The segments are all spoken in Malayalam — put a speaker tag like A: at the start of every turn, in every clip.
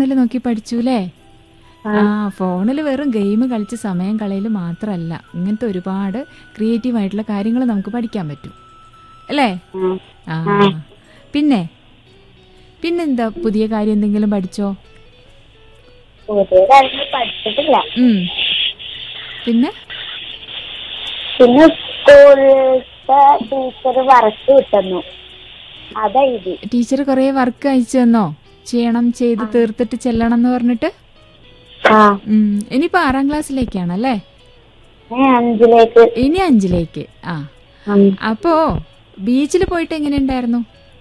A: ഫോണിൽ നോക്കി പഠിച്ചു അല്ലേ ആ ഫോണിൽ വെറും ഗെയിം കളിച്ച് സമയം കളയൽ മാത്രമല്ല ഇങ്ങനത്തെ ഒരുപാട് ക്രിയേറ്റീവ് ആയിട്ടുള്ള കാര്യങ്ങൾ നമുക്ക് പഠിക്കാൻ പറ്റും അല്ലേ
B: ഉം.
A: ആ പിന്നെ പിന്നെന്താ പുതിയ കാര്യം എന്തെങ്കിലും പഠിച്ചോ
B: പുതിയ കാര്യങ്ങൾ പഠിച്ചിട്ടില്ല
A: ഉം പിന്നെ
B: പിന്നെ സ്കൂളിലത്തെ ടീച്ചർ വർക്ക് കിട്ടുന്നു അതാ ഇത്
A: ടീച്ചർ കുറേ വർക്ക് അയച്ചു തന്നോ ചെയ്യണം ചെയ്ത് തീർത്തിട്ട് ചെല്ലണം എന്ന് പറഞ്ഞിട്ട്
B: ആ
A: ഉം. ഇനിയിപ്പോ ആറാം ക്ലാസ്സിലേക്കാണല്ലേ
B: ഞാൻ അഞ്ചിലേക്ക്
A: ഇനി അഞ്ചിലേക്ക് ആ
B: ഉം.
A: അപ്പോ ബീച്ചിൽ പോയിട്ട് എങ്ങനെയുണ്ടായിരുന്നു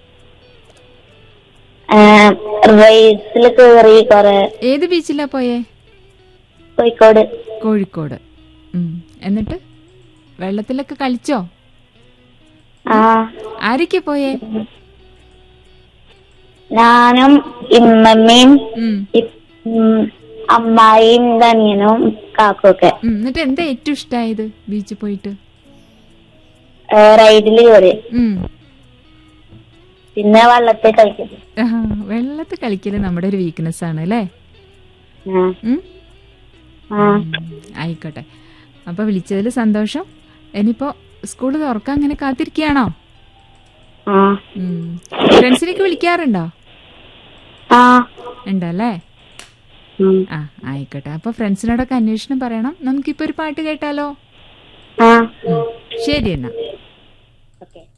B: ആ, റേസിൽ കേറി കൊറേ
A: ഏത് ബീച്ചിലാ പോയേ
B: കോഴിക്കോട്
A: കോഴിക്കോട് ഉം. എന്നിട്ട് വെള്ളത്തിലൊക്കെ കളിച്ചോ
B: ആ
A: ആരൊക്കെ പോയേ
B: ഞാനും ഇമ്മമ്മയും
A: ഉം.
B: ഇ- ഉം, അമ്മായിയും ധനിയനും കാക്കൊക്കെ
A: ഉം. എന്നിട്ട് എന്താ ഏറ്റവും ഇഷ്ടായത് ബീച്ചിൽ പോയിട്ട്
B: റൈഡിൽ കയറി
A: ഉം.
B: പിന്നെ വള്ളത്തിൽ കളിക്കും
A: ആഹാ, വെള്ളത്തിൽ കളിക്കല് നമ്മുടെ ഒരു വീക്ക്നെസ് ആണ് അല്ലേ
B: ആ,
A: ഉം?
B: ആ.
A: ഉം. ആയിക്കോട്ടെ അപ്പൊ വിളിച്ചതിൽ സന്തോഷം ഇനിയിപ്പോ സ്കൂള് തുറക്കാൻ അങ്ങനെ കാത്തിരിക്കുകയാണോ
B: ആ
A: ഫ്രണ്ട്സിനൊക്കെ വിളിക്കാറുണ്ടോ
B: ആ
A: ഉണ്ടല്ലേ
B: ഉം.
A: ആ ആയിക്കോട്ടെ അപ്പൊ ഫ്രണ്ട്സിനോടൊക്കെ അന്വേഷണം പറയണം നമുക്കിപ്പോ ഒരു പാട്ട് കേട്ടാലോ
B: ആ
A: ഉം. ശരി എന്നാ
B: ഓക്കെ